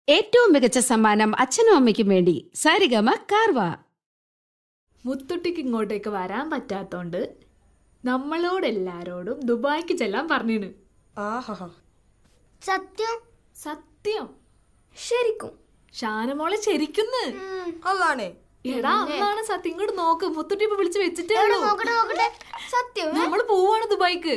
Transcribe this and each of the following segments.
ഏറ്റവും മികച്ച സമ്മാനം അച്ഛനും അമ്മയ്ക്കും വേണ്ടി സാരിഗമ കാർവ മുത്തുട്ടിക്ക് ഇങ്ങോട്ടേക്ക് വരാൻ പറ്റാത്തോണ്ട് നമ്മളോടെല്ലാരോടും ദുബായിക്ക് ചെല്ലാൻ പറഞ്ഞിന് ആഹാ സത്യം സത്യം ശരിക്കും ഷാനമോളെ ശരിക്കുന്ന് അതാണ് എടാ അന്നാണ് സത്യം ഇങ്ങോട്ട് നോക്ക് മുത്തുട്ടി ഇപ്പൊ വിളിച്ച് വെച്ചിട്ടേ എവിടെ ഉള്ളൂ നോക്കട്ടെ നോക്കട്ടെ സത്യം ഏ? നമ്മള് പോവാണ് ദുബായിക്ക്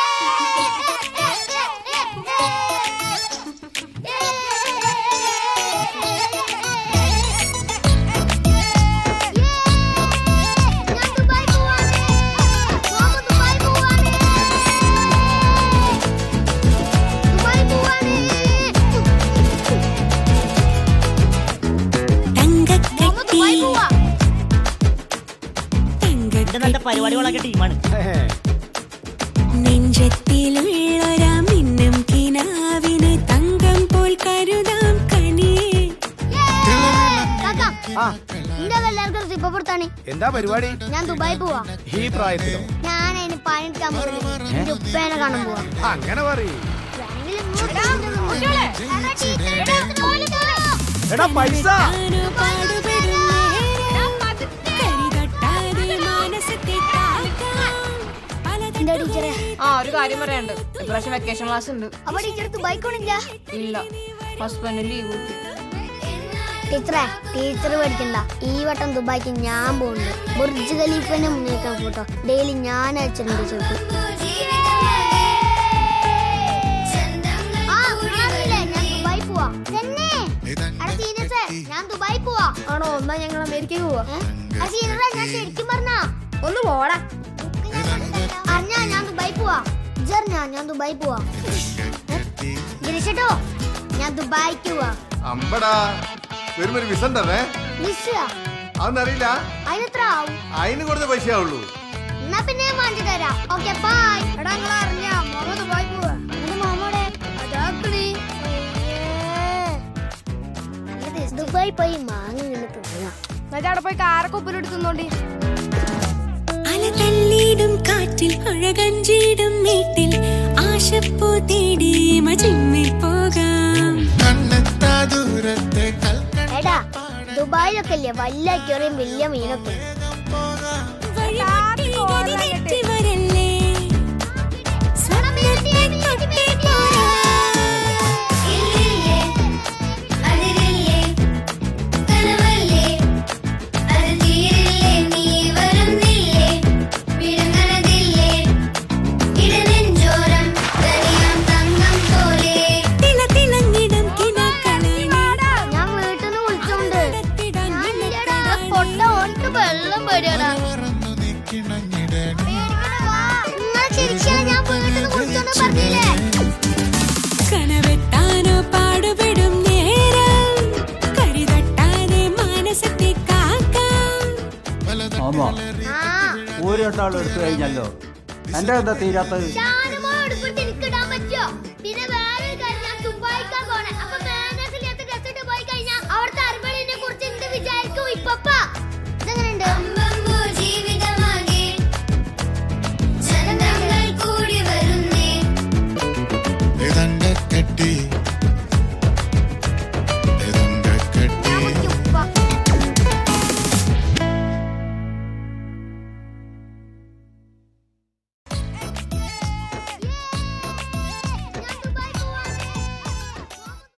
ഞാൻ ദുബായ് പോവാണ് മാമ ദുബായ് പോവാണ് ദുബായ് പോവാണ് മാമ ദുബായ് പോവാ ഇത് നല്ല പരിപാടികളൊക്കെ ടീമാണ് നെഞ്ചത്തിലുള്ളൊരാ മിന്നും കിനാവിനെ തങ്കം പോൽ കരുതാം കനിയേ കാക്ക നിന്റെ എല്ലാവർക്കും സിപ്പപ്പെടുത്താണ് എന്താ പരിപാടി ഞാൻ ദുബായ് പോവാ ഈ പ്രായത്തിലോ ഞാൻ അതിന് പണിയെടുക്കാൻ പോവാ എന്റെ ഉപ്പേനെ കാണാൻ പോവാ അങ്ങനെ പറയ് എടാ പൈസ ആനോ പാടുപെടും നേരം കരിതട്ടാതെ മാനസത്തെ താഴ്ത്താം. എന്താ ടീച്ചറെ ആ ഒരു കാര്യം പറയാനുണ്ട് ഇപ്രാവശ്യം വെക്കേഷൻ ക്ലാസ് ഉണ്ട് അപ്പൊ ടീച്ചർ ദുബായ് കൊണ്ടില്ല ഇല്ല ഹസ്ബൻഡ് ലീവ് കിട്ടി ടീച്ചറെ ടീച്ചർ പഠിക്കണ്ട ഈ വട്ടം ദുബായ്ക്ക് ഞാൻ പോകുന്നുണ്ട് ബുർജ് ഖലീഫിന്റെ മുന്നേക്കാൻ ഫോട്ടോ ഡെയിലി ഞാൻ അയച്ചിട്ടുണ്ട് ടീച്ചർക്ക് ആ, കാണാറില്ലേ? ഞാൻ ദുബായ് പോവാ. തന്നെ? എടാ സീനസേ, ഞാൻ ദുബായ് പോവാ ആണോ എന്നാ ഞങ്ങൾ അമേരിക്കയിൽ പോവാ ഏ? എടാ സീനസേ, ഞാൻ ശരിക്കും പറഞ്ഞാ ഒന്ന് പോടാ അറിഞ്ഞാ ഞാൻ ദുബായ് പോവാ ഇജ്ജറിഞ്ഞാ ഞാൻ ദുബായ് പോവാ ഗിരിച്ചട്ടോ ഞാൻ ദുബായിക്ക് പോവാ അമ്പടാ വരുമ്പോ ഒരു വിസ ഉണ്ടേ മിസ്സാ അതൊന്നറിയില്ല അതിനെത്ര ആവും അതിന് കുറച്ച് പൈസ ആവുള്ളൂ എന്നാ പിന്നെ ഞാൻ വാങ്ങിച്ചു തരാം ഓക്കെ ബൈ എടാ നിങ്ങൾ അറിഞ്ഞാ മോമ ദുബായ് പോവാ എന്റെ മോമോടെ അതാക്കളി ദുബായ് പോയി മാങ്ങ ഇങ്ങനെ തിന്നാ എന്നിട്ട് അവിടെ പോയി കാരൊക്കെ ഉപ്പിലെടുത്തുന്നോണ്ടി അല തല്ലിടും കാറ്റിൽ അഴകഞ്ചിടും വീട്ടിൽ ആശപ്പൂ തേടി മജിമ്മിൽ പോകാം എടാ ദുബായിലൊക്കെ ഇല്ലേ വലിയ അക്യോറിയും വലിയ മീനൊക്കെ വഴിമുട്ടി ഗതികെട്ടി വരല്ലേ സ്വപ്നത്തെ തൊട്ടേ പോരാ തിള തിളങ്ങിടും കിനാക്കളെ ഞാൻ വീട്ടിൽ നിന്ന് വിളിച്ചോണ്ട് പൊട്ട ഓനിക്ക് വെള്ളം പേടിയടാ നിങ്ങൾ ചിരിച്ചാ ഞാൻ വീട്ടിൽ നിന്ന് വിളിച്ചോണ്ട് പറഞ്ഞില്ലേ കനവെത്താനോ പാടുപെടും നേരം കരിതട്ടാതെ മാനസത്തെ കാക്കാം ആമാ ആ ഒരു രണ്ടാളും എടുത്തു കഴിഞ്ഞല്ലോ എന്റെ എന്താ തീരാത്തത് ഞാനും